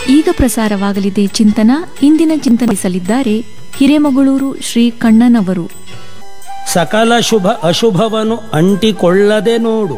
ಈಗ ಪ್ರಸಾರವಾಗಲಿದೆ ಚಿಂತನ ಇಂದಿನ ಚಿಂತನಿಸಲಿದ್ದಾರೆ ಹಿರೇಮಗಳೂರು ಶ್ರೀ ಕಣ್ಣನವರು ಸಕಲ ಶುಭ ಅಶುಭವನ್ನು ಅಂಟಿಕೊಳ್ಳದೆ ನೋಡು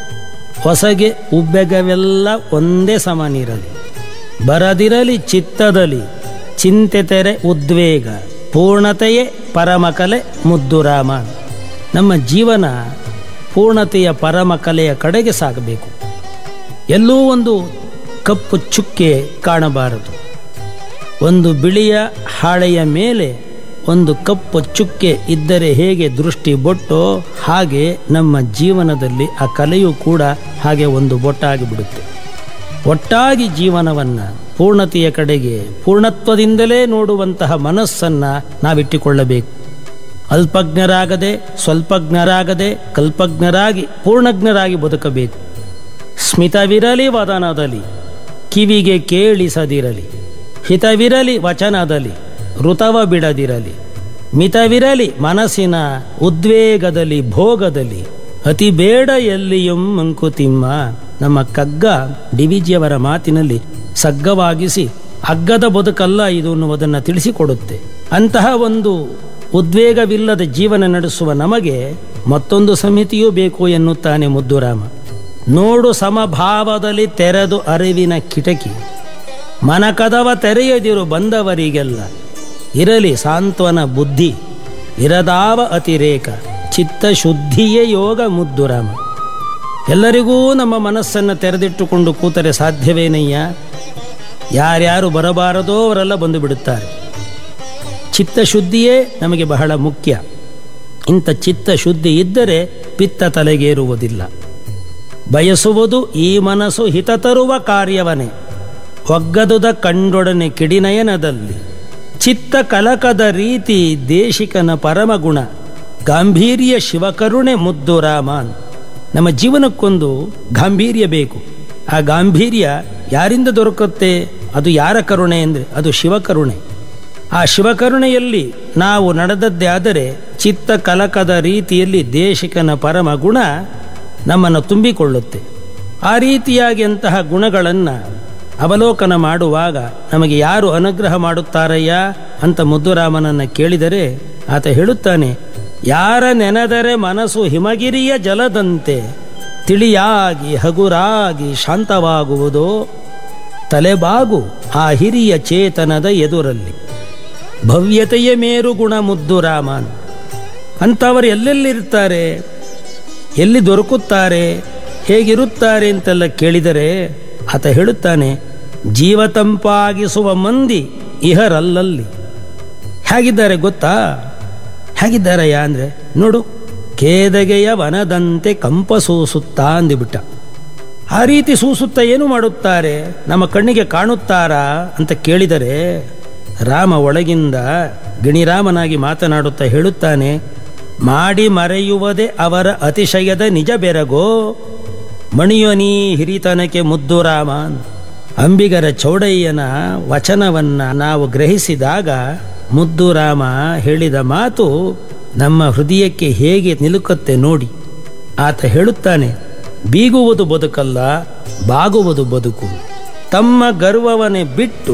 ಹೊಸಗೆ ಉಬ್ಬೆಗವೆಲ್ಲ ಒಂದೇ ಸಮನಿರಲಿ ಬರದಿರಲಿ ಚಿತ್ತದಲ್ಲಿ ಚಿಂತೆ ತೆರೆ ಉದ್ವೇಗ ಪೂರ್ಣತೆಯೇ ಪರಮಕಲೆ ಮುದ್ದುರಾಮ ನಮ್ಮ ಜೀವನ ಪೂರ್ಣತೆಯ ಪರಮಕಲೆಯ ಕಡೆಗೆ ಸಾಗಬೇಕು ಎಲ್ಲೂ ಒಂದು ಕಪ್ಪು ಚುಕ್ಕೆ ಕಾಣಬಾರದು ಒಂದು ಬಿಳಿಯ ಹಾಳೆಯ ಮೇಲೆ ಒಂದು ಕಪ್ಪು ಚುಕ್ಕೆ ಇದ್ದರೆ ಹೇಗೆ ದೃಷ್ಟಿ ಬೊಟ್ಟೋ ಹಾಗೆ ನಮ್ಮ ಜೀವನದಲ್ಲಿ ಆ ಕಲೆಯೂ ಕೂಡ ಹಾಗೆ ಒಂದು ಬೊಟ್ಟಾಗಿ ಬಿಡುತ್ತೆ ಒಟ್ಟಾಗಿ ಜೀವನವನ್ನು ಪೂರ್ಣತೆಯ ಕಡೆಗೆ ಪೂರ್ಣತ್ವದಿಂದಲೇ ನೋಡುವಂತಹ ಮನಸ್ಸನ್ನು ನಾವಿಟ್ಟುಕೊಳ್ಳಬೇಕು ಅಲ್ಪಜ್ಞರಾಗದೆ ಸ್ವಲ್ಪಜ್ಞರಾಗದೆ ಕಲ್ಪಜ್ಞರಾಗಿ ಪೂರ್ಣಜ್ಞರಾಗಿ ಬದುಕಬೇಕು ಸ್ಮಿತವಿರಲಿ ವದನದಲ್ಲಿ ಕಿವಿಗೆ ಕೇಳಿಸದಿರಲಿ ಹಿತವಿರಲಿ ವಚನದಲ್ಲಿ ಋತವ ಬಿಡದಿರಲಿ ಮಿತವಿರಲಿ ಮನಸ್ಸಿನ ಉದ್ವೇಗದಲ್ಲಿ ಭೋಗದಲ್ಲಿ ಅತಿ ಬೇಡ ಎಲ್ಲಿಯೂ ಮಂಕುತಿಮ್ಮ ನಮ್ಮ ಕಗ್ಗ ಡಿವಿಜಿಯವರ ಮಾತಿನಲ್ಲಿ ಸಗ್ಗವಾಗಿಸಿ ಅಗ್ಗದ ಬದುಕಲ್ಲ ಇದು ಅನ್ನುವುದನ್ನು ತಿಳಿಸಿಕೊಡುತ್ತೆ ಅಂತಹ ಒಂದು ಉದ್ವೇಗವಿಲ್ಲದ ಜೀವನ ನಡೆಸುವ ನಮಗೆ ಮತ್ತೊಂದು ಸಮಿತಿಯೂ ಬೇಕು ಎನ್ನುತ್ತಾನೆ ಮುದ್ದುರಾಮ ನೋಡು ಸಮಭಾವದಲ್ಲಿ ತೆರೆದು ಅರಿವಿನ ಕಿಟಕಿ ಮನಕದವ ತೆರೆಯದಿರು ಬಂದವರಿಗೆಲ್ಲ ಇರಲಿ ಸಾಂತ್ವನ ಬುದ್ಧಿ ಇರದಾವ ಅತಿರೇಕ ಚಿತ್ತಶುದ್ಧಿಯೇ ಯೋಗ ಮುದ್ದುರಾಮ ಎಲ್ಲರಿಗೂ ನಮ್ಮ ಮನಸ್ಸನ್ನು ತೆರೆದಿಟ್ಟುಕೊಂಡು ಕೂತರೆ ಸಾಧ್ಯವೇನಯ್ಯ ಯಾರ್ಯಾರು ಬರಬಾರದೋ ಅವರೆಲ್ಲ ಬಂದು ಬಿಡುತ್ತಾರೆ ಚಿತ್ತಶುದ್ಧಿಯೇ ನಮಗೆ ಬಹಳ ಮುಖ್ಯ ಇಂಥ ಚಿತ್ತಶುದ್ಧಿ ಇದ್ದರೆ ಪಿತ್ತ ತಲೆಗೇರುವುದಿಲ್ಲ ಬಯಸುವುದು ಈ ಮನಸ್ಸು ಹಿತ ತರುವ ಕಾರ್ಯವನೇ ಒಗ್ಗದುದ ಕಂಡೊಡನೆ ಕಿಡಿನಯನದಲ್ಲಿ ಚಿತ್ತ ಕಲಕದ ರೀತಿ ದೇಶಿಕನ ಪರಮಗುಣ ಗಾಂಭೀರ್ಯ ಶಿವಕರುಣೆ ಮುದ್ದು ರಾಮಾನ್ ನಮ್ಮ ಜೀವನಕ್ಕೊಂದು ಗಾಂಭೀರ್ಯ ಬೇಕು ಆ ಗಾಂಭೀರ್ಯ ಯಾರಿಂದ ದೊರಕುತ್ತೆ ಅದು ಯಾರ ಕರುಣೆ ಅಂದರೆ ಅದು ಶಿವಕರುಣೆ ಆ ಶಿವಕರುಣೆಯಲ್ಲಿ ನಾವು ನಡೆದದ್ದೇ ಆದರೆ ಚಿತ್ತ ಕಲಕದ ರೀತಿಯಲ್ಲಿ ದೇಶಿಕನ ಪರಮ ಗುಣ ನಮ್ಮನ್ನು ತುಂಬಿಕೊಳ್ಳುತ್ತೆ ಆ ರೀತಿಯಾಗಿ ಅಂತಹ ಗುಣಗಳನ್ನು ಅವಲೋಕನ ಮಾಡುವಾಗ ನಮಗೆ ಯಾರು ಅನುಗ್ರಹ ಮಾಡುತ್ತಾರಯ್ಯ ಅಂತ ಮುದ್ದುರಾಮನನ್ನು ಕೇಳಿದರೆ ಆತ ಹೇಳುತ್ತಾನೆ ಯಾರ ನೆನೆದರೆ ಮನಸ್ಸು ಹಿಮಗಿರಿಯ ಜಲದಂತೆ ತಿಳಿಯಾಗಿ ಹಗುರಾಗಿ ಶಾಂತವಾಗುವುದೋ ತಲೆಬಾಗು ಆ ಹಿರಿಯ ಚೇತನದ ಎದುರಲ್ಲಿ ಭವ್ಯತೆಯ ಮೇರು ಗುಣ ಮುದ್ದು ರಾಮನ್ ಅಂಥವರು ಎಲ್ಲೆಲ್ಲಿರ್ತಾರೆ ಎಲ್ಲಿ ದೊರಕುತ್ತಾರೆ ಹೇಗಿರುತ್ತಾರೆ ಅಂತೆಲ್ಲ ಕೇಳಿದರೆ ಆತ ಹೇಳುತ್ತಾನೆ ಜೀವ ತಂಪಾಗಿಸುವ ಮಂದಿ ಇಹರಲ್ಲಲ್ಲಿ ಹೇಗಿದ್ದಾರೆ ಗೊತ್ತಾ ಹೇಗಿದ್ದಾರಯ್ಯ ಅಂದರೆ ನೋಡು ಕೇದಗೆಯ ವನದಂತೆ ಕಂಪ ಸೂಸುತ್ತಾ ಅಂದಿಬಿಟ್ಟ ಆ ರೀತಿ ಸೂಸುತ್ತಾ ಏನು ಮಾಡುತ್ತಾರೆ ನಮ್ಮ ಕಣ್ಣಿಗೆ ಕಾಣುತ್ತಾರಾ ಅಂತ ಕೇಳಿದರೆ ರಾಮ ಒಳಗಿಂದ ಗಿಣಿರಾಮನಾಗಿ ಮಾತನಾಡುತ್ತಾ ಹೇಳುತ್ತಾನೆ ಮಾಡಿ ಮರೆಯುವುದೇ ಅವರ ಅತಿಶಯದ ನಿಜ ಬೆರಗೋ ಮಣಿಯೊನಿ ಹಿರಿತನಕ್ಕೆ ಮುದ್ದು ರಾಮನ್ ಅಂಬಿಗರ ಚೌಡಯ್ಯನ ವಚನವನ್ನ ನಾವು ಗ್ರಹಿಸಿದಾಗ ಮುದ್ದು ರಾಮ ಹೇಳಿದ ಮಾತು ನಮ್ಮ ಹೃದಯಕ್ಕೆ ಹೇಗೆ ನಿಲುಕುತ್ತೆ ನೋಡಿ ಆತ ಹೇಳುತ್ತಾನೆ ಬೀಗುವುದು ಬದುಕಲ್ಲ ಬಾಗುವುದು ಬದುಕು ತಮ್ಮ ಗರ್ವವನ್ನೇ ಬಿಟ್ಟು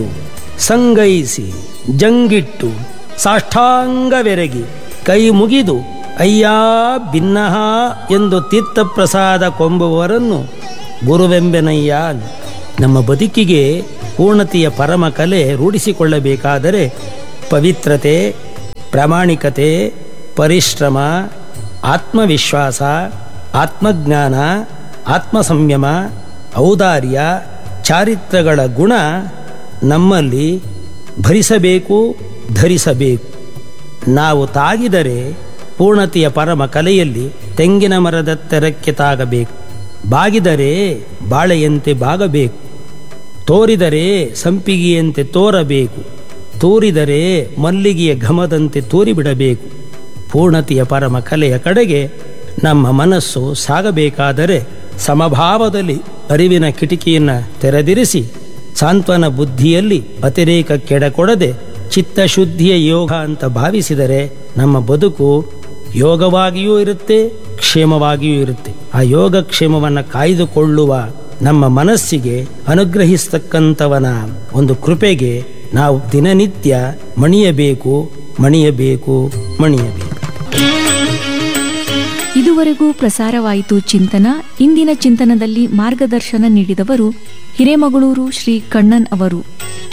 ಸಂಗೈಸಿ ಜಂಗಿಟ್ಟು ಸಾಷ್ಟಾಂಗವೆರಗಿ ಕೈ ಮುಗಿದು ಅಯ್ಯ ಭಿನ್ನಹ ಎಂದು ತೀರ್ಥಪ್ರಸಾದ ಕೊಂಬುವವರನ್ನು ಗುರುವೆಂಬೆನಯ್ಯ ನಮ್ಮ ಬದುಕಿಗೆ ಪೂರ್ಣತೆಯ ಪರಮ ಕಲೆ ರೂಢಿಸಿಕೊಳ್ಳಬೇಕಾದರೆ ಪವಿತ್ರತೆ ಪ್ರಾಮಾಣಿಕತೆ ಪರಿಶ್ರಮ ಆತ್ಮವಿಶ್ವಾಸ ಆತ್ಮಜ್ಞಾನ ಆತ್ಮಸಂಯಮ ಔದಾರ್ಯ ಚಾರಿತ್ರಗಳ ಗುಣ ನಮ್ಮಲ್ಲಿ ಭರಿಸಬೇಕು ಧರಿಸಬೇಕು ನಾವು ತಾಗಿದರೆ ಪೂರ್ಣತೆಯ ಪರಮ ಕಲೆಯಲ್ಲಿ ತೆಂಗಿನ ಮರದ ತೆರಕ್ಕೆ ತಾಗಬೇಕು ಬಾಗಿದರೆ ಬಾಳೆಯಂತೆ ಬಾಗಬೇಕು ತೋರಿದರೆ ಸಂಪಿಗೆಯಂತೆ ತೋರಬೇಕು ತೂರಿದರೆ ಮಲ್ಲಿಗೆಯ ಘಮದಂತೆ ತೂರಿಬಿಡಬೇಕು ಪೂರ್ಣತೆಯ ಪರಮ ಕಲೆಯ ಕಡೆಗೆ ನಮ್ಮ ಮನಸ್ಸು ಸಾಗಬೇಕಾದರೆ ಸಮಭಾವದಲ್ಲಿ ಅರಿವಿನ ಕಿಟಕಿಯನ್ನು ತೆರೆದಿರಿಸಿ ಸಾಂತ್ವನ ಬುದ್ಧಿಯಲ್ಲಿ ಅತಿರೇಕ ಕೆಡಕೊಡದೆ ಚಿತ್ತಶುದ್ಧಿಯ ಯೋಗ ಅಂತ ಭಾವಿಸಿದರೆ ನಮ್ಮ ಬದುಕು ಯೋಗವಾಗಿಯೂ ಇರುತ್ತೆ ಕ್ಷೇಮವಾಗಿಯೂ ಇರುತ್ತೆ ಆ ಯೋಗಕ್ಷೇಮವನ್ನು ಕಾಯ್ದುಕೊಳ್ಳುವ ನಮ್ಮ ಮನಸ್ಸಿಗೆ ಅನುಗ್ರಹಿಸ್ತಕ್ಕಂಥವನ ಒಂದು ಕೃಪೆಗೆ ನಾವು ದಿನನಿತ್ಯ ಮಣಿಯಬೇಕು ಮಣಿಯಬೇಕು ಮಣಿಯಬೇಕು ಇದುವರೆಗೂ ಪ್ರಸಾರವಾಯಿತು ಚಿಂತನ ಇಂದಿನ ಚಿಂತನದಲ್ಲಿ ಮಾರ್ಗದರ್ಶನ ನೀಡಿದವರು ಹಿರೇಮಗಳೂರು ಶ್ರೀ ಕಣ್ಣನ್ ಅವರು